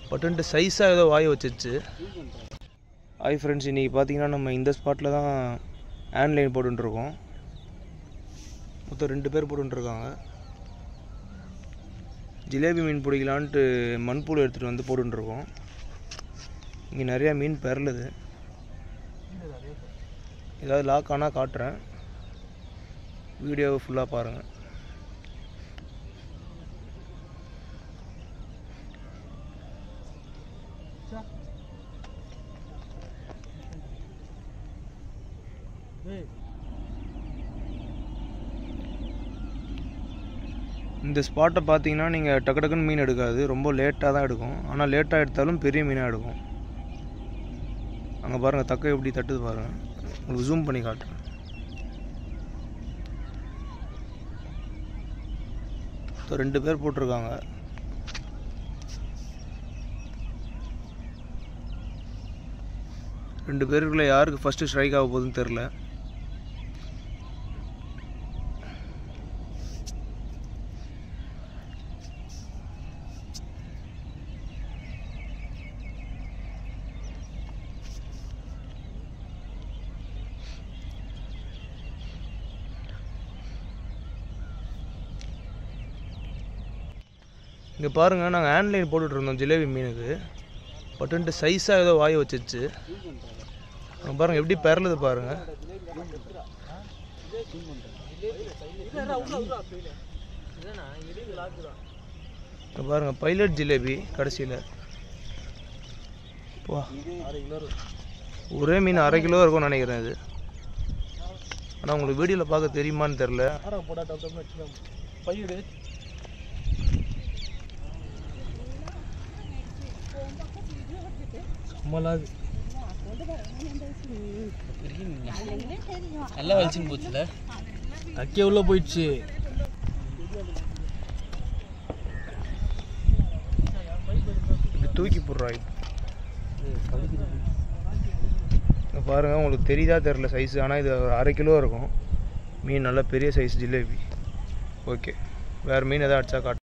பட்டுன்ட்டு சைஸாக ஏதோ வாய் வச்சிருச்சு ஹாய் ஃப்ரெண்ட்ஸ் இன்றைக்கி பார்த்தீங்கன்னா நம்ம இந்த ஸ்பாட்டில் தான் ஆன்லைன் போட்டுருக்கோம் மொத்தம் ரெண்டு பேர் போட்டுருக்காங்க ஜிலேபி மீன் பிடிக்கலான்ட்டு மண்புழு எடுத்துகிட்டு வந்து போட்டுருக்கோம் இங்கே நிறையா மீன் பெறலுது ஏதாவது லாக் ஆனால் காட்டுறேன் வீடியோவை ஃபுல்லாக பாருங்கள் இந்த ஸ்பாட்டை பார்த்தீங்கன்னா நீங்கள் டக்கு டக்குன்னு மீன் எடுக்காது ரொம்ப லேட்டாக தான் எடுக்கும் ஆனால் லேட்டாக எடுத்தாலும் பெரிய மீனாக எடுக்கும் அங்கே பாருங்கள் தக்கை எப்படி தட்டுது பாருங்கள் உங்களுக்கு ஜூம் பண்ணி காட்டுறேன் இப்போ ரெண்டு பேர் போட்டிருக்காங்க ரெண்டு பேருக்குள்ள யாருக்கு ஃபஸ்ட்டு ஸ்ட்ரைக் ஆக போகுதுன்னு தெரில இங்கே பாருங்கள் நாங்கள் ஆன்லைன் போட்டுட்டு இருந்தோம் ஜிலேபி மீனுக்கு பட்டுன்ட்டு சைஸாக ஏதோ வாய் வச்சிருச்சு அங்கே பாருங்கள் எப்படி பெறலுது பாருங்கள் இங்க பாருங்கள் பைலட் ஜிலேபி கடைசியில் வா ஒரே மீன் அரை கிலோ இருக்கும்னு நினைக்கிறேன் இது ஆனால் உங்களுக்கு வீடியோவில் பார்க்க தெரியுமான்னு தெரில பையடு சம்மலாது நல்லா வலிச்சுன்னு போச்சுல தக்கே உள்ள போயிடுச்சு இப்படி தூக்கி போடுறாய் இங்க பாருங்க உங்களுக்கு தெரியுதா தெரில சைஸ் ஆனால் இது ஒரு அரை கிலோ இருக்கும் மீன் நல்ல பெரிய சைஸ் ஜிலேபி ஓகே வேறு மீன் எதாவது அடிச்சா காட்டு